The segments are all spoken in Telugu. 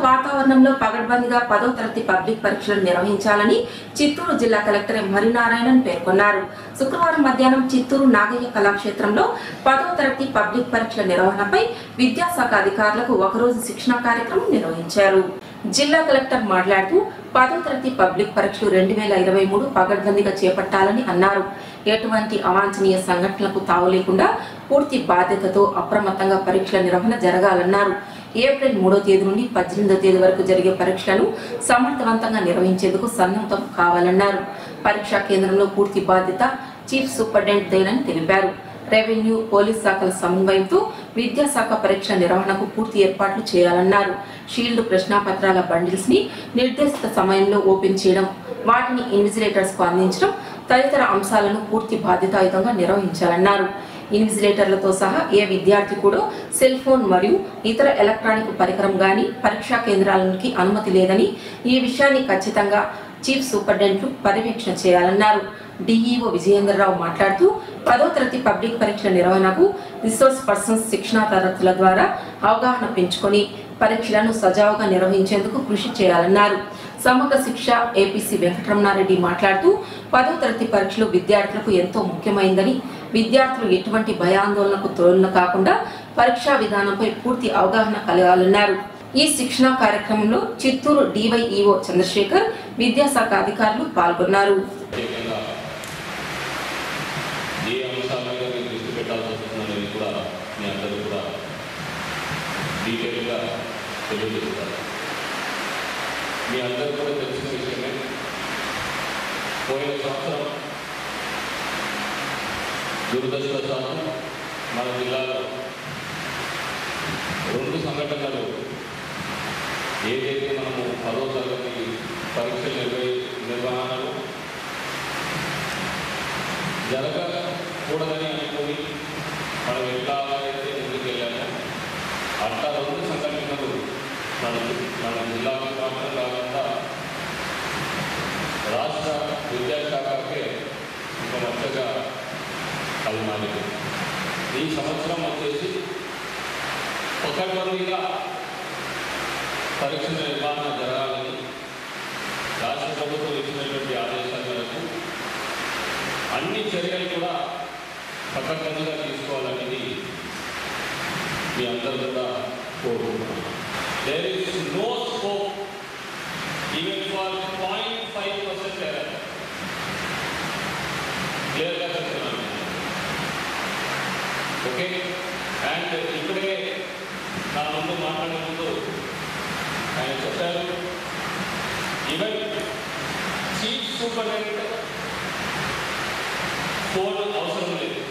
వాతావరణంలో పగడ్బందీగా పదో తరగతి పబ్లిక్ పరీక్షలు నిర్వహించాలని చిత్తూరు జిల్లా కలెక్టర్ ఎం హరినారాయణన్ పేర్కొన్నారు శుక్రవారం మధ్యాహ్నం చిత్తూరు నాగయ్య కళాక్షేత్రంలో పదో తరగతి పబ్లిక్ పరీక్షల నిర్వహణపై విద్యాశాఖ అధికారులకు ఒకరోజు శిక్షణా కార్యక్రమం నిర్వహించారు జిల్లా కలెక్టర్ మాట్లాడుతూ పదో తరగతి పబ్లిక్ పరీక్షలు రెండు వేల ఇరవై మూడు పగడ్బందీగా చేపట్టాలని అన్నారు ఎటువంటి అవాంఛనీయ సంఘటనలకు తావు లేకుండా పూర్తి బాధ్యతతో అప్రమత్తంగా పరీక్షల నిర్వహణ జరగాలన్నారు ఏప్రిల్ మూడో తేదీ నుండి పద్దెనిమిదో తేదీ వరకు జరిగే పరీక్షలను సమర్థవంతంగా నిర్వహించేందుకు సన్నద్ధం కావాలన్నారు పరీక్షా కేంద్రంలో పూర్తి బాధ్యత చీఫ్ సూపరింటెండెంట్ దేనని తెలిపారు రెవెన్యూ పోలీస్ శాఖల సమన్వయంతో విద్యాశాఖ పరీక్షల నిర్వహణకు పూర్తి ఏర్పాట్లు చేయాలన్నారు షీల్డ్ ప్రశ్నాపత్రాల బండిల్స్ ని నిర్దేశిత సమయంలో ఓపెన్ చేయడం వాటిని ఇన్విజిలేటర్స్ కు అందించడం తదితర అంశాలను పూర్తి బాధ్యతాయుతంగా నిర్వహించాలన్నారు ఇన్విజిలేటర్లతో సహా ఏ విద్యార్థి కూడా సెల్ ఫోన్ మరియు ఇతర ఎలక్ట్రానిక్ పరికరం గాని పరీక్షా కేంద్రాలకి అనుమతి లేదని ఈ విషయాన్ని ఖచ్చితంగా చీఫ్ సూపరింటెండెంట్లు పర్యవేక్షణ చేయాలన్నారు డిఈఓ విజయేంద్రరావు మాట్లాడుతూ పదో తరగతి పబ్లిక్ పరీక్షల నిర్వహణకు రిసోర్స్ పర్సన్స్ శిక్షణా తరగతుల ద్వారా అవగాహన పెంచుకొని పరీక్షలను సజావుగా నిర్వహించేందుకు కృషి చేయాలన్నారు సమగ్ర శిక్ష ఏపీసీ వెంకటరమణారెడ్డి మాట్లాడుతూ పదో తరగతి పరీక్షలు విద్యార్థులకు ఎంతో ముఖ్యమైందని విద్యార్థులు ఎటువంటి భయాందోళనకు తోలన కాకుండా పరీక్షా విధానంపై పూర్తి అవగాహన కలగాలన్నారు ఈ శిక్షణా కార్యక్రమంలో చిత్తూరు డివైఈఓ చంద్రశేఖర్ విద్యాశాఖ అధికారులు పాల్గొన్నారు ప్రత్యేకంగా ఏ అంశాల మీద మీరు దృష్టి పెట్టాల్సి వస్తుందనేది కూడా మీ అందరూ కూడా డీటెయిల్గా తెలియజేస్తారు మీ అందరూ కూడా తెలిసిన విషయమే పోయిన సంవత్సరం దురదృష్టవశాత్తు మన జిల్లాలో రెండు సంఘటనలు ఏదైతే మనము పదో తరగతి పరీక్షల నిర్వహి నిర్వహణలో జరగకూడదని అనుకుని మనం ఎట్లా అయితే ముందుకెళ్ళామో అట్లా రెండు సంఘటనలు మన మన జిల్లాకు మాత్రం కాకుండా రాష్ట్ర విద్యాశాఖకే ఒక మచ్చగా అది మారింది ఈ సంవత్సరం వచ్చేసి ఒకటిగా పరీక్షల నిర్వహణ జరగాలని రాష్ట్ర ప్రభుత్వం ఇచ్చినటువంటి ఆదేశాల మేరకు అన్ని చర్యలు కూడా పకడ్బందీగా తీసుకోవాలనేది మీ అందరూ కూడా కోరుకుంటున్నాను there is no scope even for point five percent error క్లియర్గా చెప్తున్నాను ఓకే అండ్ ఇప్పుడే నా ముందు మాట్లాడే ముందు ఆయన చెప్పారు ఈవెన్ చీఫ్ సూపరింటెండెంట్ ఫోన్ అవసరం లేదు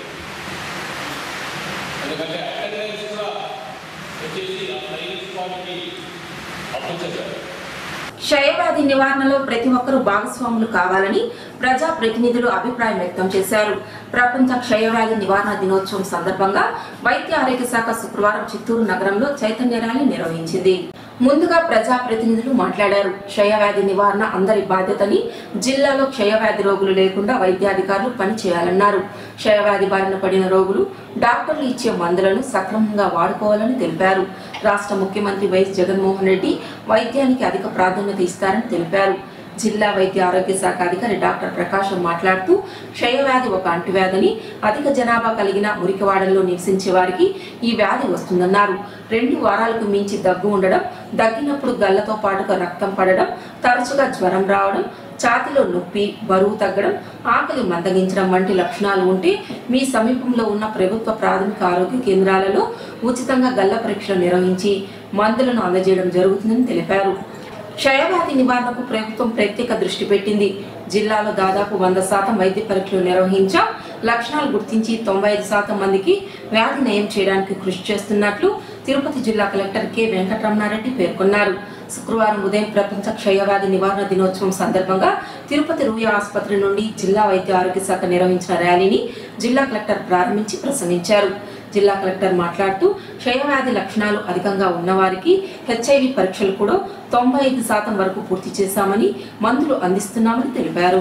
ఎందుకంటే అటెండెన్స్ కూడా వచ్చేసి ఆ ట్రైనింగ్ స్పాట్కి అప్పచెప్పారు క్షయవ్యాధి నివారణలో ప్రతి ఒక్కరూ భాగస్వాములు కావాలని ప్రజా ప్రతినిధులు అభిప్రాయం వ్యక్తం చేశారు ప్రపంచ క్షయవ్యాధి నివారణ దినోత్సవం సందర్భంగా వైద్య ఆరోగ్య శాఖ శుక్రవారం చిత్తూరు నగరంలో చైతన్య ర్యాలీ నిర్వహించింది ముందుగా ప్రజా ప్రతినిధులు మాట్లాడారు క్షయవ్యాధి నివారణ అందరి బాధ్యతని జిల్లాలో క్షయవ్యాధి రోగులు లేకుండా వైద్యాధికారులు పనిచేయాలన్నారు క్షయవ్యాధి బారిన పడిన రోగులు డాక్టర్లు ఇచ్చే మందులను సక్రమంగా వాడుకోవాలని తెలిపారు రాష్ట్ర ముఖ్యమంత్రి వైఎస్ జగన్మోహన్ రెడ్డి వైద్యానికి అధిక ప్రాధాన్యత ఇస్తారని తెలిపారు జిల్లా వైద్య ఆరోగ్య శాఖ అధికారి డాక్టర్ ప్రకాశం మాట్లాడుతూ క్షయవ్యాధి ఒక అంటువ్యాధిని అధిక జనాభా కలిగిన మురికివాడల్లో నివసించే వారికి ఈ వ్యాధి వస్తుందన్నారు రెండు వారాలకు మించి దగ్గు ఉండడం దగ్గినప్పుడు గల్లతో పాటుగా రక్తం పడడం తరచుగా జ్వరం రావడం ఛాతిలో నొప్పి బరువు తగ్గడం ఆకలి మందగించడం వంటి లక్షణాలు ఉంటే మీ సమీపంలో ఉన్న ప్రభుత్వ ప్రాథమిక ఆరోగ్య కేంద్రాలలో ఉచితంగా గల్ల పరీక్షలు నిర్వహించి మందులను అందజేయడం జరుగుతుందని తెలిపారు క్షయవ్యాధి నివారణకు ప్రభుత్వం ప్రత్యేక దృష్టి పెట్టింది జిల్లాలో దాదాపు వంద శాతం వైద్య పరీక్షలు నిర్వహించా లక్షణాలు గుర్తించి తొంభై ఐదు శాతం మందికి వ్యాధి నయం చేయడానికి కృషి చేస్తున్నట్లు తిరుపతి జిల్లా కలెక్టర్ కె వెంకటరమణారెడ్డి పేర్కొన్నారు శుక్రవారం ఉదయం ప్రపంచ క్షయవ్యాధి నివారణ దినోత్సవం సందర్భంగా తిరుపతి రూయ ఆసుపత్రి నుండి జిల్లా వైద్య ఆరోగ్య శాఖ నిర్వహించిన ర్యాలీని జిల్లా కలెక్టర్ ప్రారంభించి ప్రసంగించారు జిల్లా కలెక్టర్ మాట్లాడుతూ క్షయవ్యాధి లక్షణాలు అధికంగా ఉన్నవారికి హెచ్ఐవి పరీక్షలు కూడా తొంభై ఐదు శాతం వరకు పూర్తి చేశామని మందులు అందిస్తున్నామని తెలిపారు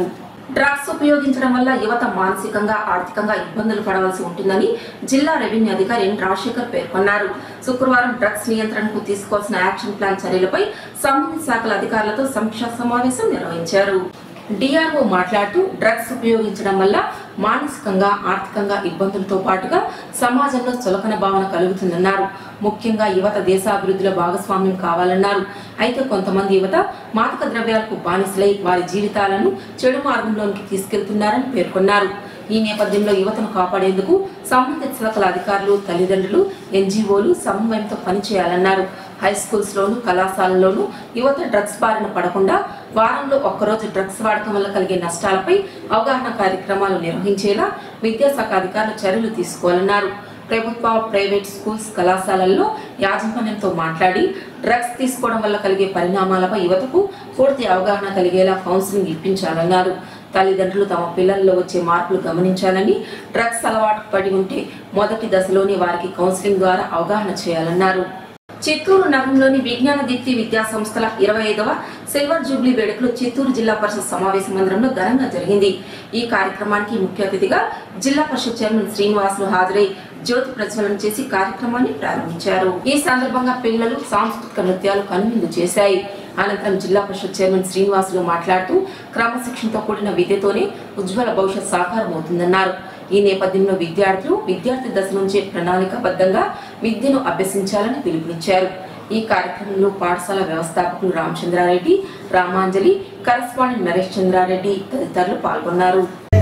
డ్రగ్స్ ఉపయోగించడం వల్ల యువత మానసికంగా ఆర్థికంగా ఇబ్బందులు పడవలసి ఉంటుందని జిల్లా రెవెన్యూ అధికారి ఎన్ రాజశేఖర్ పేర్కొన్నారు శుక్రవారం డ్రగ్స్ నియంత్రణకు తీసుకోవాల్సిన యాక్షన్ ప్లాన్ చర్యలపై సంబంధిత శాఖల అధికారులతో సమీక్షా సమావేశం నిర్వహించారు డిఆర్ఓ మాట్లాడుతూ డ్రగ్స్ ఉపయోగించడం వల్ల మానసికంగా ఆర్థికంగా ఇబ్బందులతో పాటుగా సమాజంలో చులకన భావన కలుగుతుందన్నారు ముఖ్యంగా యువత దేశాభివృద్ధిలో భాగస్వామ్యం కావాలన్నారు అయితే కొంతమంది యువత మాదక ద్రవ్యాలకు బానిసలై వారి జీవితాలను చెడు మార్గంలోనికి తీసుకెళ్తున్నారని పేర్కొన్నారు ఈ నేపథ్యంలో యువతను కాపాడేందుకు సంబంధిత శాఖల అధికారులు తల్లిదండ్రులు ఎన్జీఓలు సమన్వయంతో పనిచేయాలన్నారు హై స్కూల్స్ లోను కళాశాలల్లోనూ యువత డ్రగ్స్ బారిన పడకుండా వారంలో ఒక్కరోజు డ్రగ్స్ వాడకం వల్ల కలిగే నష్టాలపై అవగాహన కార్యక్రమాలు నిర్వహించేలా విద్యాశాఖ అధికారులు చర్యలు తీసుకోవాలన్నారు ప్రభుత్వ ప్రైవేట్ స్కూల్స్ కళాశాలల్లో యాజమాన్యంతో మాట్లాడి డ్రగ్స్ తీసుకోవడం వల్ల కలిగే పరిణామాలపై యువతకు పూర్తి అవగాహన కలిగేలా కౌన్సిలింగ్ ఇప్పించాలన్నారు తల్లిదండ్రులు తమ పిల్లల్లో వచ్చే మార్పులు గమనించాలని డ్రగ్స్ అలవాటు పడి ఉంటే మొదటి దశలోనే వారికి కౌన్సిలింగ్ ద్వారా అవగాహన చేయాలన్నారు చిత్తూరు నగరంలోని విజ్ఞాన దీప్తి విద్యా సంస్థల ఇరవై ఐదవ సిల్వర్ జూబ్లీ వేడుకలు చిత్తూరు జిల్లా పరిషత్ సమావేశ మందిరంలో ఘనంగా జరిగింది ఈ కార్యక్రమానికి ముఖ్య అతిథిగా జిల్లా పరిషత్ చైర్మన్ శ్రీనివాసులు హాజరై జ్యోతి ప్రజ్వలన చేసి కార్యక్రమాన్ని ప్రారంభించారు ఈ సందర్భంగా పిల్లలు సాంస్కృతిక నృత్యాలు కనువిందు చేశాయి అనంతరం జిల్లా పరిషత్ చైర్మన్ శ్రీనివాసులు మాట్లాడుతూ క్రమశిక్షణతో కూడిన విద్యతోనే ఉజ్వల భవిష్యత్ సాకారం అవుతుందన్నారు ఈ నేపథ్యంలో విద్యార్థులు విద్యార్థి దశ నుంచే ప్రణాళికాబద్ధంగా విద్యను అభ్యసించాలని పిలుపునిచ్చారు ఈ కార్యక్రమంలో పాఠశాల వ్యవస్థాపకులు రామచంద్రారెడ్డి రామాంజలి కరస్పాండెంట్ నరేష్ చంద్రారెడ్డి తదితరులు పాల్గొన్నారు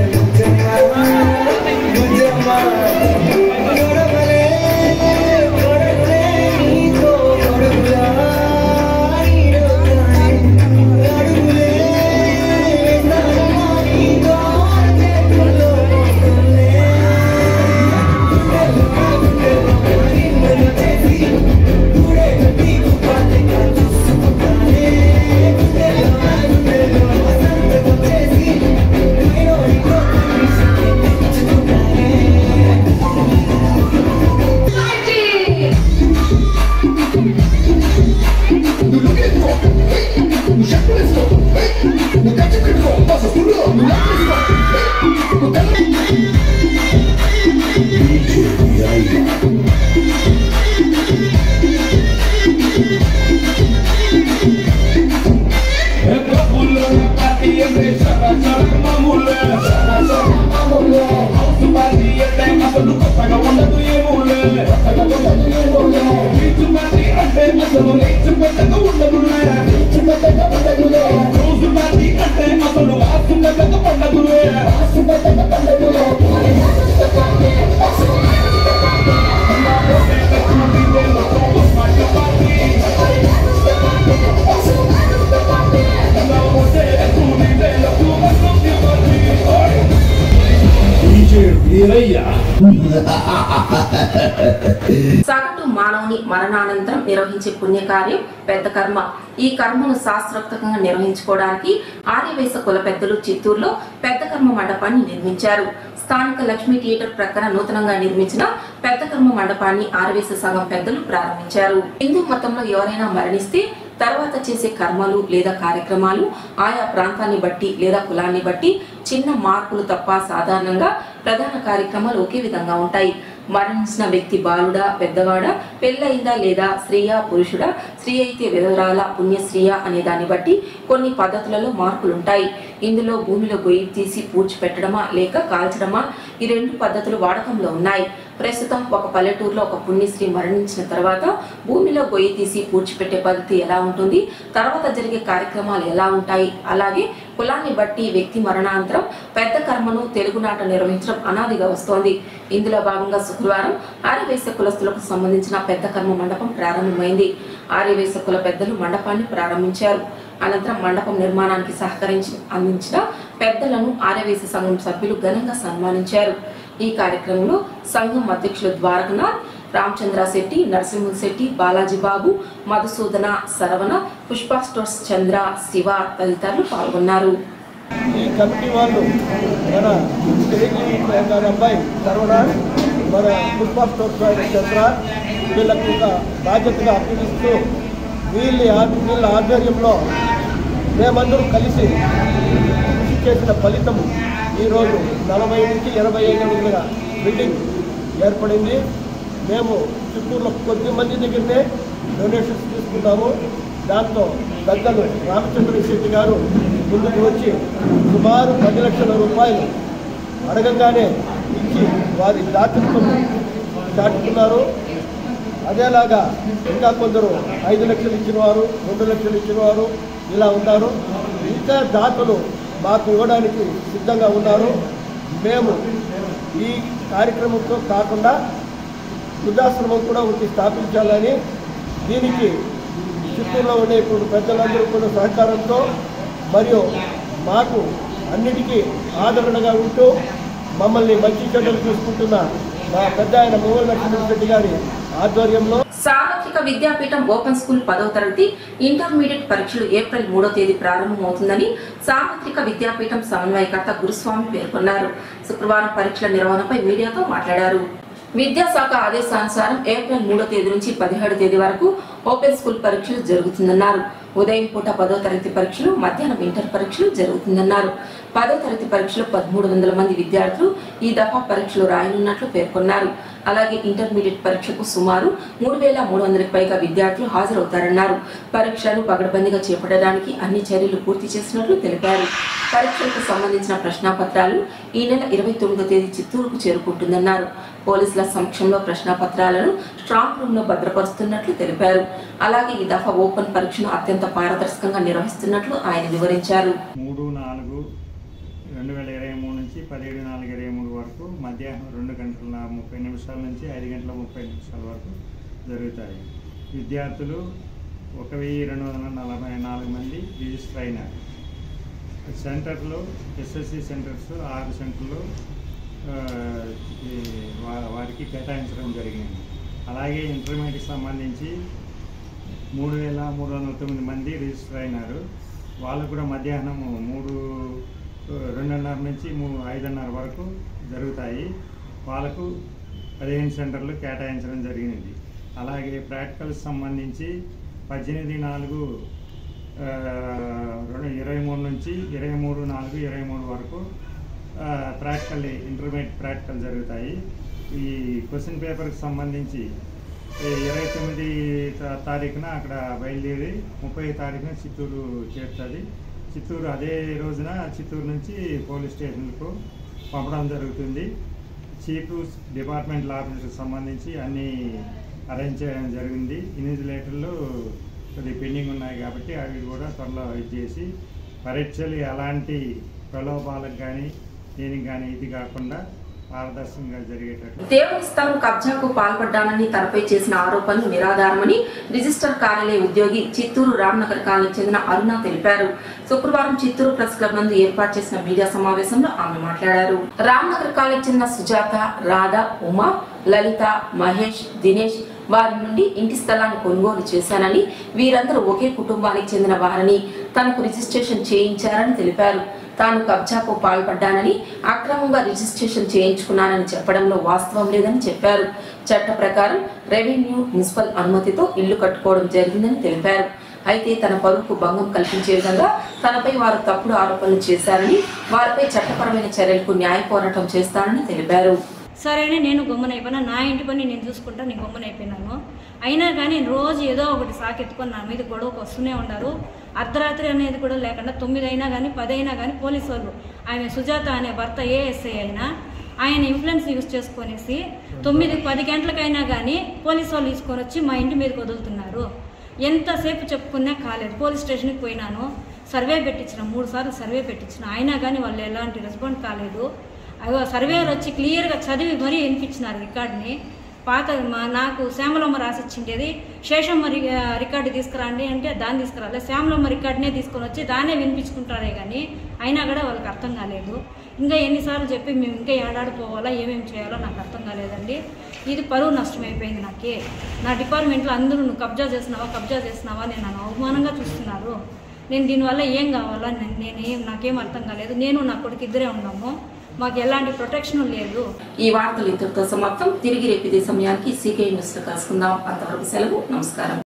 సగటు మానవుని మరణానంతరం నిర్వహించే పుణ్యకార్యం పెద్ద కర్మ ఈ కర్మను శాస్త్రోక్తంగా నిర్వహించుకోవడానికి ఆర్యవేశ కుల పెద్దలు చిత్తూరులో పెద్ద కర్మ మండపాన్ని నిర్మించారు స్థానిక లక్ష్మీ థియేటర్ ప్రక్కన నూతనంగా నిర్మించిన పెద్ద కర్మ మండపాన్ని ఆర్యవేశ సంఘం పెద్దలు ప్రారంభించారు హిందూ మతంలో ఎవరైనా మరణిస్తే తర్వాత చేసే కర్మలు లేదా కార్యక్రమాలు ఆయా ప్రాంతాన్ని బట్టి లేదా కులాన్ని బట్టి చిన్న మార్పులు తప్ప సాధారణంగా ప్రధాన కార్యక్రమాలు ఒకే విధంగా ఉంటాయి మరణించిన వ్యక్తి బాలుడా పెద్దవాడా పెళ్ళయిందా లేదా స్త్రీయా పురుషుడా స్త్రీ అయితే విధవరాల పుణ్యశ్రీయ అనే దాన్ని బట్టి కొన్ని పద్ధతులలో మార్పులుంటాయి ఇందులో భూమిలో గొయ్యి తీసి పూడ్చిపెట్టడమా లేక కాల్చడమా ఈ రెండు పద్ధతులు వాడకంలో ఉన్నాయి ప్రస్తుతం ఒక పల్లెటూరులో ఒక పుణ్యశ్రీ మరణించిన తర్వాత భూమిలో గొయ్యి తీసి పూడ్చిపెట్టే పద్ధతి ఎలా ఉంటుంది తర్వాత జరిగే కార్యక్రమాలు ఎలా ఉంటాయి అలాగే కులాన్ని బట్టి వ్యక్తి మరణాంతరం పెద్ద కర్మను తెలుగునాట నిర్వహించడం అనాదిగా వస్తోంది ఇందులో భాగంగా శుక్రవారం ఆర్యవేశ కులస్తులకు సంబంధించిన పెద్ద కర్మ మండపం ప్రారంభమైంది ఆర్యవేశ కుల పెద్దలు మండపాన్ని ప్రారంభించారు అనంతరం మండపం నిర్మాణానికి సహకరించి అందించిన పెద్దలను ఆర్యవేశ సంఘం సభ్యులు ఘనంగా సన్మానించారు ఈ కార్యక్రమంలో సంఘం అధ్యక్షులు ద్వారకనాథ్ రామచంద్ర శెట్టి నరసింహ శెట్టి బాలాజీ బాబు మధుసూదన సరవణ పుష్ప స్టోర్స్ చంద్ర శివ తదితరులు పాల్గొన్నారు ఈ కమిటీ వాళ్ళు మన తేగి గారి అబ్బాయి సర్వణ మన పుష్ప స్టోర్స్ వారి చంద్ర వీళ్ళకు ఒక బాధ్యతగా అప్పగిస్తూ వీళ్ళ ఆ- వీళ్ళ ఆధ్వర్యంలో మేమందరం కలిసి కృషి చేసిన ఫలితం ఈరోజు నలభై నుంచి ఎనభై ఐదు అడుగుల బిల్డింగ్ ఏర్పడింది మేము చిత్తూరులో కొద్ది మంది దగ్గరనే డొనేషన్స్ తీసుకున్నాము దాంతో పెద్దలు రామచంద్ర శెట్టి గారు ముందుకు వచ్చి సుమారు పది లక్షల రూపాయలు అడగంగానే ఇచ్చి వారి దాతృత్వం దాటుకున్నారు అదేలాగా ఇంకా కొందరు ఐదు లక్షలు ఇచ్చిన వారు రెండు లక్షలు ఇచ్చిన వారు ఇలా ఉన్నారు ఇంకా దాతలు మాకు ఇవ్వడానికి సిద్ధంగా ఉన్నారు మేము ఈ కార్యక్రమంతో కాకుండా వృద్ధాశ్రమం కూడా ఒకటి స్థాపించాలని దీనికి చిత్తూరులో ఉండే ఇప్పుడు పెద్దలందరూ కూడా సహకారంతో మరియు మాకు అన్నిటికీ ఆదరణగా ఉంటూ మమ్మల్ని మంచి చెడ్డలు చూసుకుంటున్న మా పెద్ద ఆయన మూవల్ నరసింహరెడ్డి గారి ఆధ్వర్యంలో సార్వత్రిక విద్యాపీఠం ఓపెన్ స్కూల్ పదవ తరగతి ఇంటర్మీడియట్ పరీక్షలు ఏప్రిల్ మూడో తేదీ ప్రారంభమవుతుందని సార్వత్రిక విద్యాపీఠం సమన్వయకర్త గురుస్వామి పేర్కొన్నారు శుక్రవారం పరీక్షల నిర్వహణపై మీడియాతో మాట్లాడారు విద్యాశాఖ ఆదేశానుసారం ఏప్రిల్ మూడో తేదీ నుంచి పదిహేడు తేదీ వరకు ఓపెన్ స్కూల్ పరీక్షలు జరుగుతుందన్నారు ఉదయం పూట పదో తరగతి పరీక్షలు మధ్యాహ్నం ఇంటర్ పరీక్షలు జరుగుతుందన్నారు పదో తరగతి పరీక్షలు పదమూడు వందల మంది విద్యార్థులు ఈ దఫా పరీక్షలు రాయనున్నట్లు పేర్కొన్నారు అలాగే ఇంటర్మీడియట్ పరీక్షకు సుమారు మూడు వేల మూడు వందలకు పైగా విద్యార్థులు హాజరవుతారన్నారు పరీక్షలను పగడబందీగా చేపట్టడానికి అన్ని చర్యలు పూర్తి చేసినట్లు తెలిపారు పరీక్షలకు సంబంధించిన ప్రశ్నాపత్రాలు ఈ నెల ఇరవై తొమ్మిదో తేదీ చిత్తూరుకు చేరుకుంటుందన్నారు పోలీసుల సమక్షంలో ప్రశ్నాపత్రాలను స్ట్రాంగ్ రూమ్ లో భద్రపరుస్తున్నట్లు తెలిపారు అలాగే ఈ దఫా ఓపెన్ పరీక్షను అత్యంత పారదర్శకంగా నిర్వహిస్తున్నట్లు ఆయన వివరించారు మూడు నాలుగు రెండు వేల ఇరవై మూడు నుంచి పదిహేడు నాలుగు ఇరవై మూడు వరకు మధ్యాహ్నం రెండు గంటల ముప్పై నిమిషాల నుంచి ఐదు గంటల ముప్పై నిమిషాల వరకు జరుగుతాయి విద్యార్థులు ఒక వెయ్యి రెండు వందల నలభై నాలుగు మంది రిజిస్టర్ అయినారు సెంటర్లు ఎస్ఎస్సి సెంటర్స్ ఆరు సెంటర్లు ఆ, ఈ వా- వారికి కేటాయించడం జరిగింది అలాగే ఇంటర్మీడియట్కి సంబంధించి మూడు వేల మూడు వందల తొమ్మిది మంది రిజిస్టర్ అయినారు వాళ్ళు కూడా మధ్యాహ్నం మూడు రెండున్నర నుంచి మూ ఐదున్నర వరకు జరుగుతాయి వాళ్ళకు పదిహేను సెంటర్లు కేటాయించడం జరిగినది అలాగే ప్రాక్టికల్స్ సంబంధించి పద్దెనిమిది నాలుగు ఆ, రెండు ఇరవై మూడు నుంచి ఇరవై మూడు నాలుగు ఇరవై మూడు వరకు ఆ, ప్రాక్టికల్ ఇంటర్మీడియట్ ప్రాక్టికల్ జరుగుతాయి ఈ క్వశ్చన్ పేపర్కి సంబంధించి ఈ ఇరవై తొమ్మిది తా- తారీఖున అక్కడ బయలుదేరి ముప్పై తారీఖున చిత్తూరు చేరుతుంది చిత్తూరు అదే రోజున చిత్తూరు నుంచి పోలీస్ స్టేషన్కు పంపడం జరుగుతుంది చీఫ్ డిపార్ట్మెంటల్ ఆఫీసర్కి సంబంధించి అన్నీ అరేంజ్ చేయడం జరిగింది ఇన్విజిలేటర్లు కొద్దిగా పెండింగ్ ఉన్నాయి కాబట్టి అవి కూడా త్వరలో ఇది చేసి పరీక్షలు ఎలాంటి ప్రలోభాలకు కానీ దేనికి కానీ ఇది కాకుండా పారదర్శకంగా జరిగేటట్లు దేవుని స్థలం కబ్జాకు పాల్పడ్డానని తనపై చేసిన ఆరోపణలు నిరాధారమని రిజిస్టర్ కార్యాలయ ఉద్యోగి చిత్తూరు రామ్నగర్ కాలనీకి చెందిన అరుణ తెలిపారు శుక్రవారం చిత్తూరు ప్రెస్ క్లబ్ నందు ఏర్పాటు చేసిన మీడియా సమావేశంలో ఆమె మాట్లాడారు రామ్నగర్ కాలనీకి చెందిన సుజాత రాధ ఉమా లలిత మహేష్ దినేష్ వారి నుండి ఇంటి స్థలాన్ని కొనుగోలు చేశానని వీరందరూ ఒకే కుటుంబానికి చెందిన వారని తనకు రిజిస్ట్రేషన్ చేయించారని తెలిపారు తాను కబ్జాకు పాల్పడ్డానని అక్రమంగా రిజిస్ట్రేషన్ చేయించుకున్నానని చెప్పడంలో వాస్తవం లేదని చెప్పారు చట్ట ప్రకారం రెవెన్యూ మున్సిపల్ అనుమతితో ఇల్లు కట్టుకోవడం జరిగిందని తెలిపారు అయితే తన పరువుకు భంగం కల్పించే విధంగా తనపై వారు తప్పుడు ఆరోపణలు చేశారని వారిపై చట్టపరమైన చర్యలకు న్యాయ పోరాటం చేస్తానని తెలిపారు సరే అని నేను గమ్మునైపోయినా నా ఇంటి పని నేను చూసుకుంటా నేను గమ్మునైపోయినాను అయినా కానీ రోజు ఏదో ఒకటి సాకెత్తుకొని నా మీద గొడవకు వస్తూనే ఉన్నారు అర్ధరాత్రి అనేది కూడా లేకుండా తొమ్మిది అయినా కానీ పది అయినా కానీ పోలీసు వాళ్ళు ఆమె సుజాత అనే భర్త ఏఎస్ఐ అయినా ఆయన ఇన్ఫ్లుయెన్స్ యూజ్ చేసుకొనేసి తొమ్మిది పది గంటలకైనా కానీ పోలీసు వాళ్ళు తీసుకొని వచ్చి మా ఇంటి మీదకి వదులుతున్నారు ఎంతసేపు చెప్పుకున్నా కాలేదు పోలీస్ స్టేషన్కి పోయినాను సర్వే పెట్టించిన మూడు సార్లు సర్వే పెట్టించిన అయినా కానీ వాళ్ళు ఎలాంటి రెస్పాండ్ కాలేదు అవి సర్వేయర్ వచ్చి క్లియర్గా చదివి మరీ వినిపించినారు రికార్డ్ని పాత మా నాకు శ్యామలమ్మ రాసిచ్చిండేది శేషమ్మ రి రికార్డు తీసుకురండి అంటే దాన్ని తీసుకురాలే శ్యామలమ్మ రికార్డునే తీసుకొని వచ్చి దాన్నే వినిపించుకుంటారే కానీ అయినా కూడా వాళ్ళకి అర్థం కాలేదు ఇంకా ఎన్నిసార్లు చెప్పి మేము ఇంకా ఏడాడిపోవాలా ఏమేమి చేయాలో నాకు అర్థం కాలేదండి ఇది పరువు నష్టం అయిపోయింది నాకే నా డిపార్ట్మెంట్లో అందరూ నువ్వు కబ్జా చేసినావా కబ్జా చేసినావా నేను నన్ను అవమానంగా చూస్తున్నారు నేను దీనివల్ల ఏం కావాలా నేను నేనేం నాకేం అర్థం కాలేదు నేను నా కొడుకు ఇద్దరే ఉన్నాము మాకు ఎలాంటి ప్రొటెక్షన్ లేదు ఈ వార్తలు ఇంతటితో సమాప్తం తిరిగి రేపు ఇదే సమయానికి సీకే న్యూస్ లో కలుసుకుందాం అంతవరకు సెలవు నమస్కారం